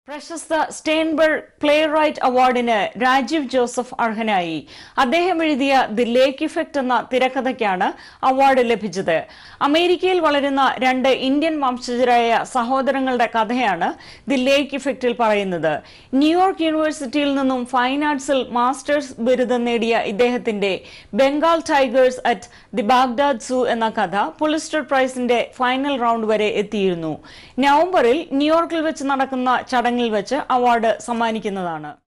പ്രശസ്ത സ്റ്റെയിൻബർഗ് play right അവാർഡിന് Rajeev Joseph അർഹനായി അദ്ദേഹം എഴുതിയ ദി ലേക്ക് ഇഫക്റ്റ് എന്ന തിരക്കഥയ്ക്കാണ് അവാർഡ് ലഭിച്ചത് അമേരിക്കയിൽ വളരുന്ന രണ്ട് ഇന്ത്യൻ വംശജരായ സഹോദരങ്ങളുടെ കഥയാണ് ദി ലേക്ക് ഇഫക്റ്റിൽ പറയുന്നത് ന്യൂയോർക്ക് യൂണിവേഴ്സിറ്റിയിൽ നിന്നും ഫൈൻ ആർട്സിൽ മാസ്റ്റേഴ്സ് ബിരുദം നേടിയ ഇദ്ദേഹത്തിന്റെ Bengal tigers at the Baghdad zoo എന്ന കഥ പുലിസ്റ്റർ പ്രൈസിന്റെ ഫൈനൽ റൗണ്ട് വരെ എത്തിയിരുന്നു നവംബറിൽ ന്യൂയോർക്കിൽ വെച്ച് നടക്കുന്ന ചടങ്ങിൽ വെച്ച് അവാർഡ് സമ്മാനിക്കുന്നതാണ്